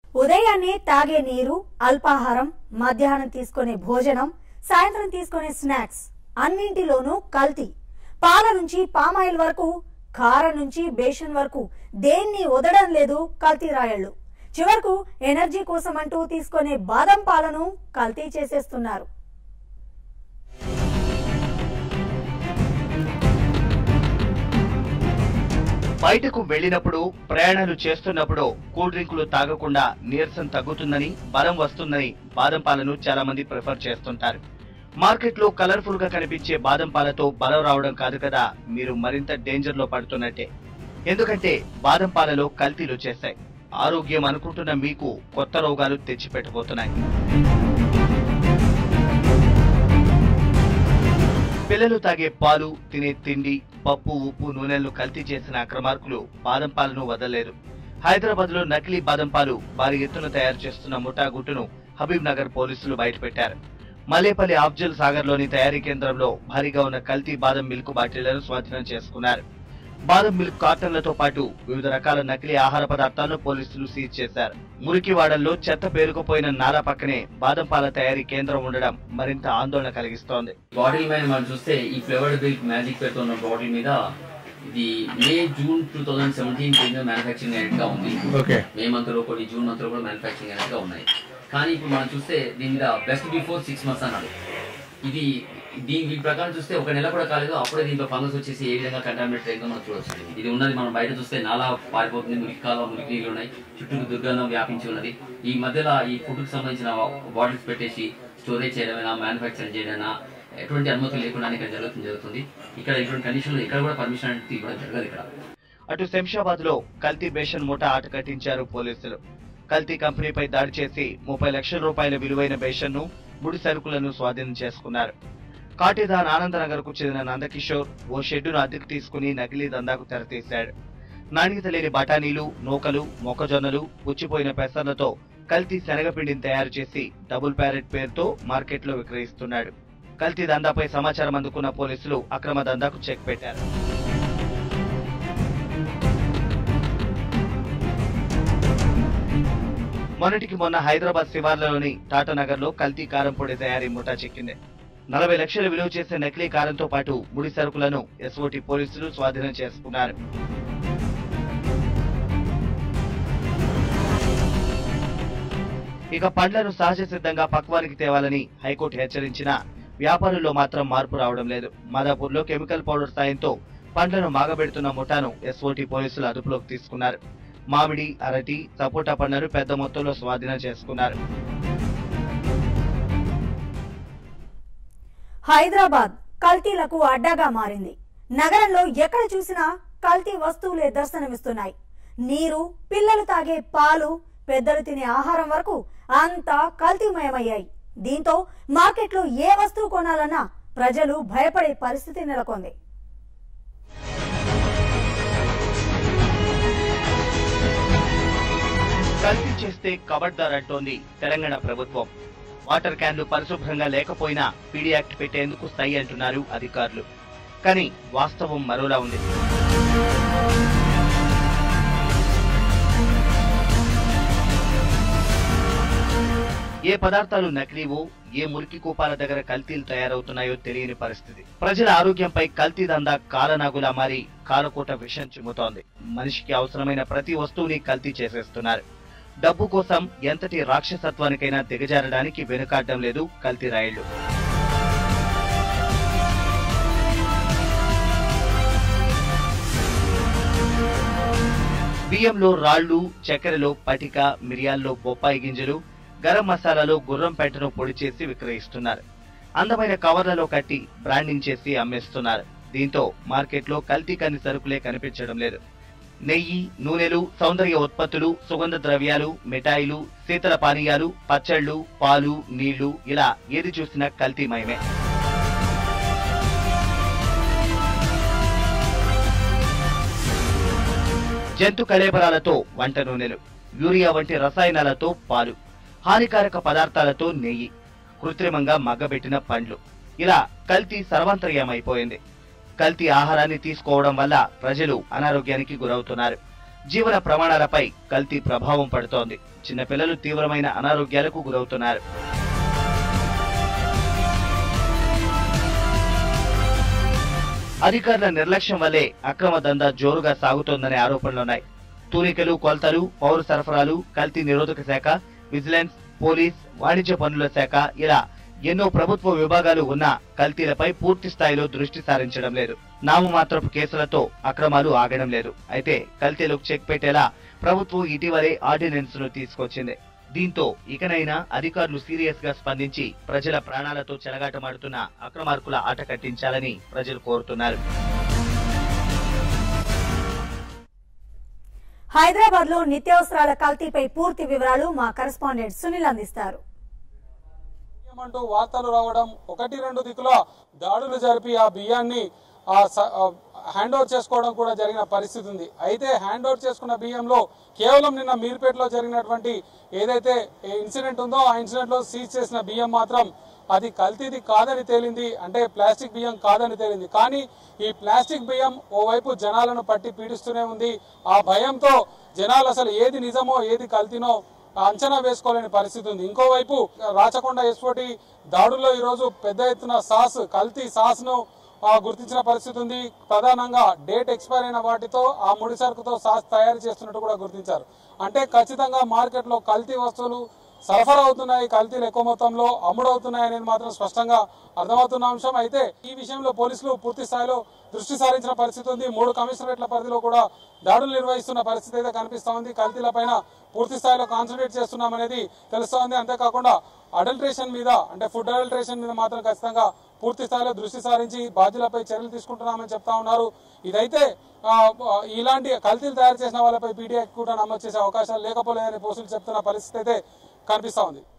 ఉదయాన్నే తాగే నీరు అల్పాహారం మధ్యాహ్నం తీసుకునే భోజనం సాయంత్రం తీసుకునే స్నాక్స్ అన్నింటిలోనూ కల్తీ పాల నుంచి పామాయిల్ వరకు కారం నుంచి బేషన్ వరకు దేన్ని వదడం లేదు కల్తీ రాయళ్లు చివరకు ఎనర్జీ కోసం అంటూ తీసుకునే బాదం పాలను కల్తీ చేసేస్తున్నారు బయటకు వెళ్ళినప్పుడు ప్రయాణాలు చేస్తున్నప్పుడు కూల్ డ్రింకులు తాగకుండా నీరసం తగ్గుతుందని బలం వస్తుందని బాదం పాలను చాలా మంది ప్రిఫర్ చేస్తుంటారు మార్కెట్లో కలర్ఫుల్ గా కనిపించే బాదం పాలతో బలం రావడం కాదు కదా మీరు మరింత డేంజర్ లో పడుతున్నట్టే ఎందుకంటే బాదం పాలలో కల్తీలు చేశాయి ఆరోగ్యం అనుకుంటున్న మీకు కొత్త రోగాలు తెచ్చిపెట్టబోతున్నాయి పిల్లలు తాగే పాలు తినే తిండి పప్పు ఉప్పు నూనెలను కల్తీ చేసిన అక్రమార్కులు బాదం పాలను వదలలేదు హైదరాబాద్ లో నకిలీ బాదం పాలు భారీ ఎత్తున తయారు చేస్తున్న ముఠా గుట్టును హబీబ్ నగర్ పోలీసులు బయటపెట్టారు మల్లేపల్లి ఆఫ్జల్ సాగర్ లోని తయారీ కేంద్రంలో భారీగా ఉన్న కల్తీ బాదం మిల్క్ బాటిళ్లను స్వాధీనం చేసుకున్నారు బాదం మిల్క్ కార్టన్లతో పాటు వివిధ రకాల నకిలీ ఆహార పదార్థాలను పోలీసులు సీజ్ చేశారు మురికివాడల్లో చెత్త పేరుకుపోయిన నాలా పక్కనే బాదం పాల తయారీ కేంద్రం ఉండడం మరింత ఆందోళన కలిగిస్తోంది బాటిల్ మీద మనం చూస్తే ఈ ఫ్లేవర్డ్ మిల్క్ మ్యాజిక్ పేరుతో ఉన్న బాటిల్ మీద ఇది May June two thousand seventeen కింద మ్యానుఫాక్చరింగ్ అయినట్టుగా ఉంది ఓకే మే మంత్ లో కూడా జూన్ మంత్ లో కూడా మ్యానుఫాక్చరింగ్ అయినట్టుగా ఉన్నాయి కానీ ఇప్పుడు మనం చూస్తే దీని మీద బెస్ట్ బిఫోర్ సిక్స్ మంత్స్ అన్నాడు ఇది దీని వీటి ప్రకారం చూస్తే ఒక నెల కూడా కాలేదు అప్పుడే దీంట్లో ఫంగస్ వచ్చేసి ఏ విధంగా కంటామినేట్ అయిందో మనం చూడొచ్చు ఇది ఉన్నది మనం బయట చూస్తే నాలా పారిపోతుంది మురికి కాలువ మురికి నీళ్ళు ఉన్నాయి చుట్టూ దుర్గంధం వ్యాపించి ఉన్నది ఈ మధ్యలో ఈ ఫుడ్ కి సంబంధించిన బాటిల్స్ పెట్టేసి స్టోరేజ్ చేయడమైనా మ్యానుఫాక్చరింగ్ చేయడమైనా ఎటువంటి అనుమతి లేకుండా ఇక్కడ జరుగుతుంది జరుగుతుంది ఇక్కడ ఇటువంటి కండిషన్లో ఇక్కడ కూడా పర్మిషన్ అనేది ఇవ్వడం జరగదు ఇక్కడ అటు శంషాబాద్ లో కల్తీ బేషన్ మూట ఆట కట్టించారు పోలీసులు కల్తీ కంపెనీపై దాడి చేసి ముప్పై లక్షల రూపాయల విలువైన బేషన్ ను ముడి సరుకులను స్వాధీనం చేసుకున్నారు కాటిదాన్ ఆనందనగర్ కు చెందిన నందకిషోర్ ఓ షెడ్డును అద్దెకు తీసుకుని నకిలీ దందాకు తెరతీశాడు నాణ్యత లేని బఠానీలు నూకలు మొక్కజొన్నలు పుచ్చిపోయిన పెసర్లతో కల్తీ శనగపిండిని తయారు చేసి డబుల్ ప్యారెట్ పేరుతో మార్కెట్లో విక్రయిస్తున్నాడు కల్తీ దందాపై సమాచారం అందుకున్న పోలీసులు అక్రమ దందాకు చెక్ పెట్టారు మొన్నటికి మొన్న హైదరాబాద్ శివార్లలోని టాటానగర్ లో కల్తీ కారం పొడి తయారీ ముఠా చిక్కింది నలభై లక్షలు విలువ చేసే నకిలీ కారంతో పాటు ముడి సరుకులను ఎస్ఓటి పోలీసులు స్వాధీనం చేసుకున్నారు ఇక పండ్లను సహజ సిద్ధంగా పక్వానికి తేవాలని హైకోర్టు హెచ్చరించినా వ్యాపారుల్లో మాత్రం మార్పు రావడం లేదు మాదాపూర్లో కెమికల్ పౌడర్ సాయంతో పండ్లను మాగబెడుతున్న ముఠాను ఎస్ఓటి పోలీసులు అదుపులోకి తీసుకున్నారు మామిడి అరటి సపోటా పండ్లను పెద్ద మొత్తంలో స్వాధీనం చేసుకున్నారు హైదరాబాద్ కల్తీలకు అడ్డాగా మారింది నగరంలో ఎక్కడ చూసినా కల్తీ వస్తువులే దర్శనమిస్తున్నాయి నీరు పిల్లలు తాగే పాలు పెద్దలు తినే ఆహారం వరకు అంతా కల్తీమయమయ్యాయి దీంతో మార్కెట్లో ఏ వస్తువు కొనాలన్నా ప్రజలు భయపడే పరిస్థితి నెలకొంది కల్తీ చేస్తే కబడ్దార్ అంటోంది తెలంగాణ ప్రభుత్వం వాటర్ క్యాన్లు పరిశుభ్రంగా లేకపోయినా పీడీ యాక్ట్ పెట్టేందుకు సై అంటున్నారు అధికారులు కానీ వాస్తవం మరోలా ఉంది ఏ పదార్థాలు నకిలీవో ఏ మురికి కూపాల దగ్గర కల్తీలు తయారవుతున్నాయో తెలియని పరిస్థితి ప్రజల ఆరోగ్యంపై కల్తీ దందా కాలనాగులా మారి కాలకోట విషం చిమ్ముతోంది మనిషికి అవసరమైన ప్రతి వస్తువుని కల్తీ చేసేస్తున్నారు డబ్బు కోసం ఎంతటి రాక్షసత్వానికైనా దిగజారడానికి వెనుకాడడం లేదు కల్తీ రాయిళ్లు బియ్యంలో రాళ్లు చక్కెరలో పటిక మిరియాల్లో బొప్పాయి గింజలు గరం మసాలాలో గుర్రం పెంటను పొడి చేసి విక్రయిస్తున్నారు అందమైన కవర్లలో కట్టి బ్రాండింగ్ చేసి అమ్మేస్తున్నారు దీంతో మార్కెట్లో కల్తీ కాని సరుకులే కనిపించడం లేదు నెయ్యి నూనెలు సౌందర్య ఉత్పత్తులు సుగంధ ద్రవ్యాలు మిఠాయిలు శీతల పానీయాలు పచ్చళ్ళు పాలు నీళ్లు ఇలా ఏది చూసినా కల్తీమయమే జంతు కళేబరాలతో వంట నూనెలు యూరియా వంటి రసాయనాలతో పాలు హానికారక పదార్థాలతో నెయ్యి కృత్రిమంగా మగ్గబెట్టిన పండ్లు ఇలా కల్తీ సర్వాంతర్యమైపోయింది కల్తీ ఆహారాన్ని తీసుకోవడం వల్ల ప్రజలు అనారోగ్యానికి గురవుతున్నారు జీవన ప్రమాణాలపై కల్తీ ప్రభావం పడుతోంది చిన్నపిల్లలు తీవ్రమైన అనారోగ్యాలకు గురవుతున్నారు అధికారుల నిర్లక్ష్యం వల్లే అక్రమ దందా జోరుగా సాగుతోందనే ఆరోపణలున్నాయి తూనికలు కొలతలు పౌర సరఫరాలు కల్తీ నిరోధక శాఖ విజిలెన్స్ పోలీస్ వాణిజ్య పనుల శాఖ ఇలా ఎన్నో ప్రభుత్వ విభాగాలు ఉన్నా కల్తీలపై పూర్తి స్థాయిలో దృష్టి సారించడం లేదు నామమాత్రపు కేసులతో అక్రమాలు ఆగడం లేదు అయితే కల్తీలకు చెక్ పెట్టేలా ప్రభుత్వం ఇటీవలే ఆర్డినెన్స్ ను తీసుకొచ్చింది దీంతో ఇకనైనా అధికారులు సీరియస్ గా స్పందించి ప్రజల ప్రాణాలతో చెలగాటమాడుతున్న అక్రమార్కుల ఆట కట్టించాలని ప్రజలు కోరుతున్నారు హైదరాబాద్ లో నిత్యావసరాల కల్తీపై పూర్తి వివరాలు మా కరెస్పాండెంట్ సునీల్ అందిస్తారు అంటూ వార్తలు రావడం ఒకటి రెండు దిక్కుల దాడులు జరిపి ఆ బియ్యాన్ని ఆ స- ఆ హ్యాండ్ ఓవర్ చేసుకోవడం కూడా జరిగిన పరిస్థితి ఉంది అయితే హ్యాండ్ ఓవర్ చేసుకున్న బియ్యంలో కేవలం నిన్న మీర్పేటలో జరిగినటువంటి ఏదైతే ఇన్సిడెంట్ ఉందో ఆ ఇన్సిడెంట్ లో సీజ్ చేసిన బియ్యం మాత్రం అది కల్తీది కాదని తేలింది అంటే ప్లాస్టిక్ బియ్యం కాదని తేలింది కానీ ఈ ప్లాస్టిక్ బియ్యం ఓవైపు జనాలను పట్టి పీడిస్తూనే ఉంది ఆ భయంతో జనాలు అసలు ఏది నిజమో ఏది కల్తీనో అంచనా వేసుకోలేని పరిస్థితి ఉంది ఇంకోవైపు రాచకొండ ఎస్ఓటి దాడుల్లో ఈరోజు పెద్ద ఎత్తున సాస్ కల్తీ సాస్ ను ఆ, గుర్తించిన పరిస్థితి ఉంది ప్రధానంగా డేట్ ఎక్స్పైర్ అయిన వాటితో ఆ ముడి సరుకుతో సాస్ తయారు చేస్తున్నట్టు కూడా గుర్తించారు అంటే ఖచ్చితంగా మార్కెట్ లో కల్తీ వస్తువులు సరఫరా అవుతున్నాయి కల్తీలు ఎక్కువ మొత్తంలో అమ్ముడవుతున్నాయి అనేది మాత్రం స్పష్టంగా అర్థమవుతున్న అంశం అయితే ఈ విషయంలో పోలీసులు పూర్తి స్థాయిలో దృష్టి సారించిన పరిస్థితి ఉంది మూడు కమిషనరేట్ల పరిధిలో కూడా దాడులు నిర్వహిస్తున్న పరిస్థితి అయితే కనిపిస్తా ఉంది కల్తీల పైన పూర్తి స్థాయిలో కాన్సన్ట్రేట్ చేస్తున్నాం అనేది తెలుస్తా ఉంది అంతేకాకుండా అడల్ట్రేషన్ మీద అంటే ఫుడ్ అడల్ట్రేషన్ మీద మాత్రం ఖచ్చితంగా పూర్తి స్థాయిలో దృష్టి సారించి బాధ్యులపై చర్యలు తీసుకుంటున్నామని చెప్తా ఉన్నారు ఇదైతే ఆ, ఆ, ఇలాంటి కల్తీలు తయారు చేసిన వాళ్ళపై పీడిఐ కూడా నమోదు చేసే అవకాశాలు లేకపోలేదని పోలీసులు చెప్తున్న పరిస్థితి అయితే కనిపిస్తా ఉంది